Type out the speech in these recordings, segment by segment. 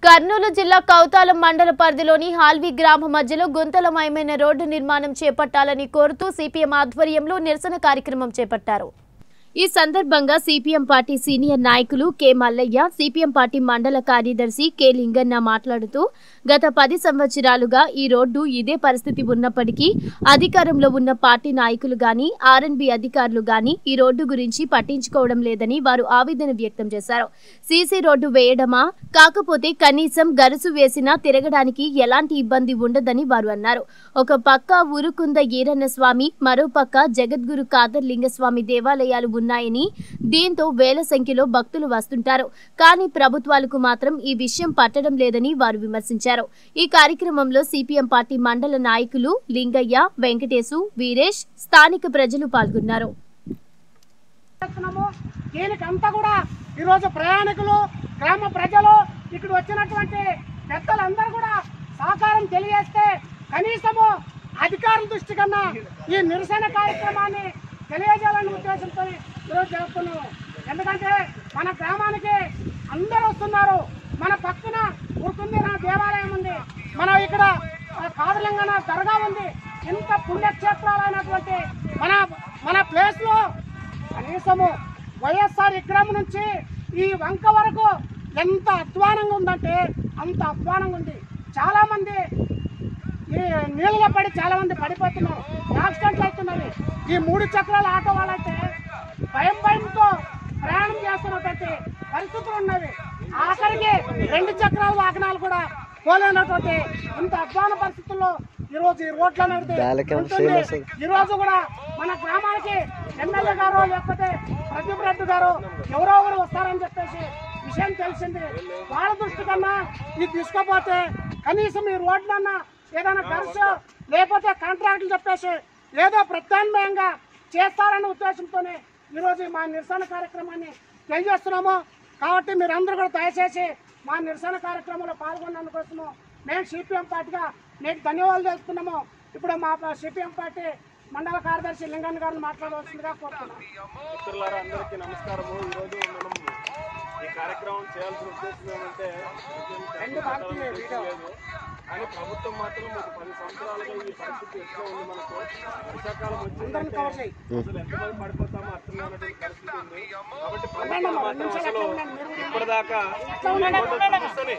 కర్నూలు జిల్లా కౌతాలం మండల పరిధిలోని హాల్వి గ్రామ మధ్యలో గుంతలమయమైన రోడ్డు నిర్మాణం చేపట్టాలని కోరుతూ సిపిఎం ఆధ్వర్యంలో నిరసన కార్యక్రమం చేపట్టారు ఈ సందర్భంగా సిపిఎం పార్టీ సీనియర్ నాయకులు K Mallaiah CPM party mandal కార్యదర్శి కె లింగన్న మాట్లాడుతూ గత పది సంవత్సరాలుగా ఈ రోడ్డు ఇదే పరిస్థితి ఉన్నప్పటికీ అధికారంలో ఉన్న పార్టీ నాయకులు గాని ఆర్ఎన్బి అధికారులు గాని ఈ రోడ్డు గురించి పట్టించుకోవడం లేదని వారు ఆవేదన వ్యక్తం చేశారు సీసీ రోడ్డు వేయడమా కాకపోతే కనీసం గరుసు వేసినా తిరగడానికి ఎలాంటి ఇబ్బంది ఉండదని వారు అన్నారు ఒక పక్క ఊరుకుంద ఈరన్న స్వామి మరో పక్క జగద్గురు కాదర్ లింగస్వామి దేవాలయాలు ఉన్నాయని దీంతో వేల సంఖ్యలో భక్తులు వస్తుంటారు కానీ ప్రభుత్వాలకు మాత్రం ఈ విషయం పట్టడం లేదని వారు విమర్శించారు ఈ కార్యక్రమంలో సిపిఎం పార్టీ మండల నాయకులు లింగయ్య వెంకటేశు వీరేష్ స్థానిక ప్రజలు పాల్గొన్నారు చేస్తున్నాము దీనికి అంతా కూడా ఈరోజు ప్రయాణికులు గ్రామ ప్రజలు ఇక్కడ వచ్చినటువంటి పెద్దలందరూ కూడా సహకారం తెలియజేస్తే కనీసము అధికారుల దృష్టి కన్నా ఈ నిరసన కార్యక్రమాన్ని తెలియజేయాలనే ఉద్దేశంతో ఈరోజు చేస్తున్నాము ఎందుకంటే మన గ్రామానికి అందరూ వస్తున్నారు మన పక్కన ఉరుకుంది నా దేవాలయం ఉంది మన ఇక్కడ ఆ, కాదలింగన దర్గా ఉంది ఇంత పుణ్యక్షేత్రాలైనటువంటి మన మన ప్లేస్లో కనీసము వైఎస్ఆర్ విగ్రహం నుంచి ఈ వంక వరకు ఎంత అధ్వానంగా ఉందంటే అంత అధ్వానంగా ఉంది చాలా మంది ఈ నీళ్ళలో పడి చాలా మంది పడిపోతున్నారు యాక్సిడెంట్లు అవుతున్నది ఈ మూడు చక్రాల ఆటో వాళ్ళైతే భయం భయంతో ప్రయాణం చేస్తున్నటువంటి పరిస్థితులు ఉన్నవి ఆఖరికి రెండు చక్రాల వాహనాలు కూడా పోలేనటువంటి ఇంత అధ్వాన పరిస్థితుల్లో ఈ రోజు ఈ రోడ్లు అనేది ఉంటుంది. ఈ రోజు కూడా మన గ్రామానికి ఎమ్మెల్యే గారు లేకపోతే ప్రదీప్ రెడ్డి గారు ఎవరో ఒకరు వస్తారని చెప్పేసి విషయం తెలిసింది వాళ్ళ దృష్టి కన్నా ఇది తీసుకోపోతే కనీసం ఈ రోడ్లన్నా ఏదైనా ఖర్చు లేకపోతే కాంట్రాక్టులు చెప్పేసి ఏదో ప్రత్యామ్నాయంగా చేస్తారనే ఉద్దేశంతోనే ఈరోజు మా నిరసన కార్యక్రమాన్ని తెలియజేస్తున్నాము కాబట్టి మీరందరూ కూడా దయచేసి మా నిరసన కార్యక్రమంలో పాల్గొన్నందుకోసము మేము సిపిఎం పార్టీగా మీకు ధన్యవాదాలు తెలుపుతున్నాము ఇప్పుడు మా సిపిఎం పార్టీ మండల కార్యదర్శి లింగన్ గారిని మాట్లాడవలసిందిగా కోరుతున్నాం మిత్రులారా అందరికీ నమస్కారము ఈరోజు మనం ఈ కార్యక్రమం చేయాల్సిన ఉద్దేశం ఏమంటే రెండు భారతీయ వీడియో. లేదు కానీ ప్రభుత్వం మాత్రం ఒక పది సంవత్సరాలుగా ఈ పరిస్థితి ఎట్లా ఉంది మనకు వర్షాకాలం అందరిని వచ్చిందంటే కవర్ చేయి అసలు ఎంతమంది పడిపోతామో అర్థం కానటువంటి పరిస్థితి ఉంది కాబట్టి ఉండండి ప్రభుత్వం అమ్మా, మాత్రం నిమిషాలు అసలు అట్లా ఉండండి, మీరు కూడా ఇప్పటిదాకా ఈ రోడ్డు సమస్యని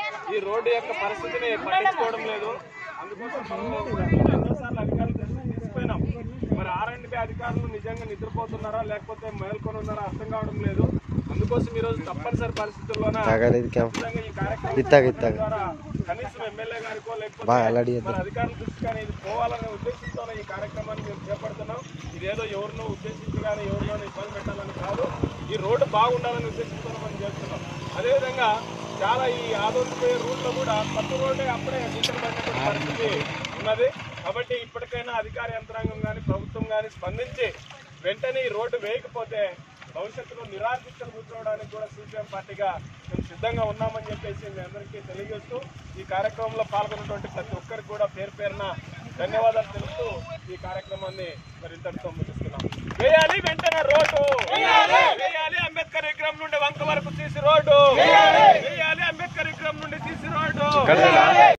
ఈ రోడ్డు యొక్క పరిస్థితిని పట్టించుకోవడం లేదు అందుకోసం మనం ఎన్నోసార్లు అధికారులు దృష్టికి తీసుకుపోయినాం మరి ఆర్ఎండ్బి అధికారులు నిజంగా నిద్రపోతున్నారా లేకపోతే మేల్కొని ఉన్నారా అర్థం కావడం లేదు అందుకోసం ఈ రోజు తప్పనిసరి పరిస్థితుల్లోన ఖచ్చితంగా ఈ కార్యక్రమం ద్వారా కనీసం ఎమ్మెల్యే గారికో లేకపోతే మన అధికారుల దృష్టి కానీ ఇది పోవాలనే ఉద్దేశంతోనే ఈ కార్యక్రమాన్ని మేము చేపడుతున్నాం ఇదేదో ఎవరినో ఉద్దేశించి కానీ ఎవరినో ఇబ్బంది పెట్టాలని కాదు ఈ రోడ్డు బాగుండాలనే ఉద్దేశంతో మనం చేస్తున్నాం అదేవిధంగా చాలా ఈ ఆదోనిపోయే రూట్లో కూడా కొత్త రోడ్డే అప్పుడే పడినటువంటి పరిస్థితి ఉన్నది కాబట్టి ఇప్పటికైనా అధికార యంత్రాంగం కానీ ప్రభుత్వం కానీ స్పందించి వెంటనే ఈ రోడ్డు వేయకపోతే భవిష్యత్తులో నిరాశించలు కూర్చోవడానికి కూడా సిపిఎం పార్టీగా మేము సిద్ధంగా ఉన్నామని చెప్పేసి మీ అందరికీ తెలియజేస్తూ ఈ కార్యక్రమంలో పాల్గొన్నటువంటి ప్రతి ఒక్కరికి కూడా పేరు పేరున ధన్యవాదాలు తెలుపుతూ ఈ కార్యక్రమాన్ని మరి ఇంతటితో ముగిస్తున్నాం వేయాలి వెంటనే రోడ్డు వేయాలి అంబేద్కర్ విగ్రహం నుండి వంక వరకు తీసి రోడ్డు వేయాలి అంబేద్కర్ విగ్రహం నుండి తీసి రోడ్డు